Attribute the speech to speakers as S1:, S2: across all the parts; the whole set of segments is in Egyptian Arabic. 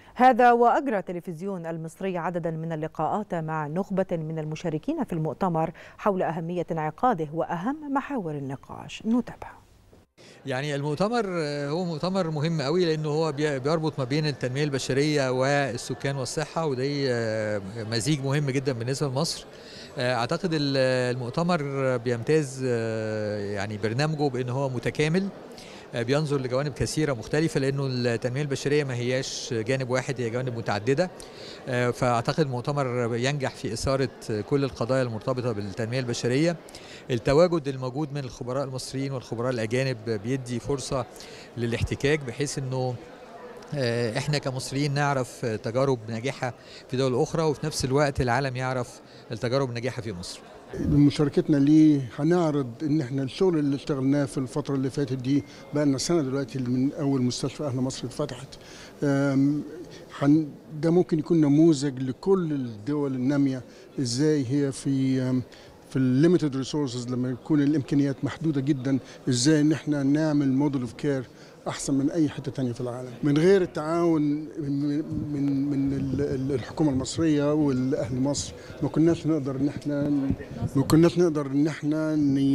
S1: هذا وأجرى تلفزيون المصري عددا من اللقاءات مع نخبة من المشاركين في المؤتمر حول أهمية انعقاده وأهم محاور النقاش نتابع
S2: يعني المؤتمر هو مؤتمر مهم قوي لانه هو بيربط ما بين التنميه البشريه والسكان والصحه ودي مزيج مهم جدا بالنسبه لمصر اعتقد المؤتمر بيمتاز يعني برنامجه بان هو متكامل بينظر لجوانب كثيره مختلفه لانه التنميه البشريه ما هياش جانب واحد هي جوانب متعدده فاعتقد المؤتمر ينجح في اثاره كل القضايا المرتبطه بالتنميه البشريه التواجد الموجود من الخبراء المصريين والخبراء الاجانب بيدي فرصه للاحتكاك بحيث انه احنا كمصريين نعرف تجارب ناجحه في دول اخرى وفي نفس الوقت العالم يعرف التجارب الناجحه في مصر
S3: بمشاركتنا ليه هنعرض ان احنا الشغل اللي اشتغلناه في الفتره اللي فاتت دي بقى لنا سنه دلوقتي من اول مستشفى اهل مصر اتفتحت ده ممكن يكون نموذج لكل الدول الناميه ازاي هي في في الليميتد ريسورسز لما يكون الامكانيات محدوده جدا ازاي ان احنا نعمل موديل اوف كير احسن من اي حته تانية في العالم من غير التعاون من من الحكومه المصريه والاهل مصر ما كناش نقدر ان احنا ما كناش نقدر ان احنا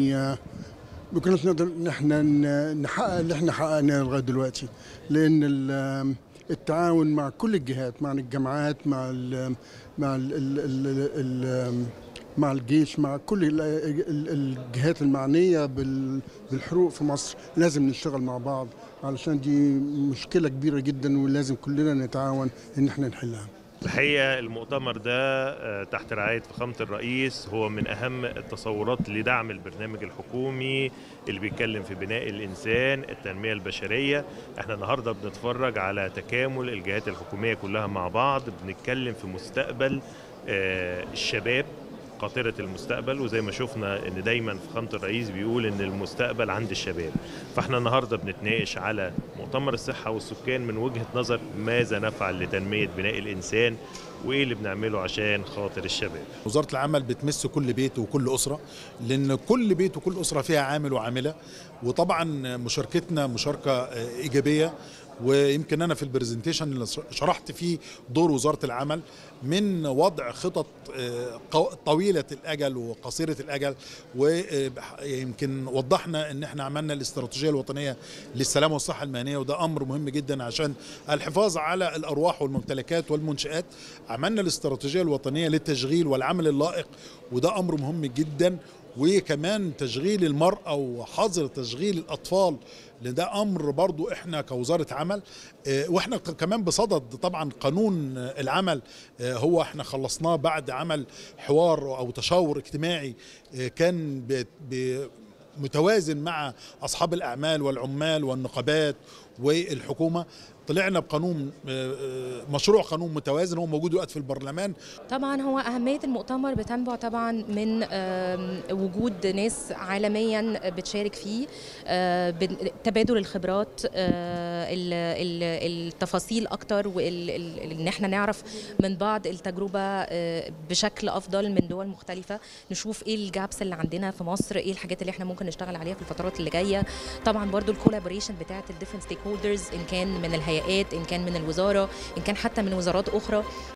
S3: ما كناش نقدر ان احنا نحقق اللي احنا حققناه لغايه دلوقتي لان التعاون مع كل الجهات مع الجامعات مع ال مع ال ال ال مع الجيش مع كل الجهات المعنيه بالحروق في مصر لازم نشتغل مع بعض علشان دي مشكله كبيره جدا ولازم كلنا نتعاون ان احنا نحلها
S4: الحقيقه المؤتمر ده تحت رعايه فخامه الرئيس هو من اهم التصورات لدعم البرنامج الحكومي اللي بيتكلم في بناء الانسان التنميه البشريه احنا النهارده بنتفرج على تكامل الجهات الحكوميه كلها مع بعض بنتكلم في مستقبل الشباب قاطرة المستقبل وزي ما شفنا ان دايما فخامة الرئيس بيقول ان المستقبل عند الشباب فاحنا النهاردة بنتناقش على مؤتمر الصحة والسكان من وجهة نظر ماذا نفعل لتنمية بناء الانسان وايه اللي بنعمله عشان خاطر الشباب
S5: وزارة العمل بتمس كل بيت وكل أسرة لأن كل بيت وكل أسرة فيها عامل وعاملة وطبعا مشاركتنا مشاركة إيجابية ويمكن انا في البرزنتيشن اللي شرحت فيه دور وزاره العمل من وضع خطط طويله الاجل وقصيره الاجل ويمكن وضحنا ان احنا عملنا الاستراتيجيه الوطنيه للسلامه والصحه المهنيه وده امر مهم جدا عشان الحفاظ على الارواح والممتلكات والمنشات عملنا الاستراتيجيه الوطنيه للتشغيل والعمل اللائق وده امر مهم جدا وكمان تشغيل المرأة وحظر تشغيل الأطفال ده أمر برضو إحنا كوزارة عمل وإحنا كمان بصدد طبعا قانون العمل هو إحنا خلصناه بعد عمل حوار أو تشاور اجتماعي كان متوازن مع أصحاب الأعمال والعمال والنقابات والحكومة طلعنا بقانون مشروع قانون متوازن هو موجود دلوقتي في البرلمان
S6: طبعا هو اهميه المؤتمر بتنبع طبعا من وجود ناس عالميا بتشارك فيه تبادل الخبرات التفاصيل اكتر وان احنا نعرف من بعض التجربه بشكل افضل من دول مختلفه نشوف ايه الجابس اللي عندنا في مصر ايه الحاجات اللي احنا ممكن نشتغل عليها في الفترات اللي جايه طبعا برضو الكولابوريشن بتاعه الديفرنت ستيك هولدرز ان كان من الهيئات ان كان من الوزاره ان كان حتى من وزارات اخرى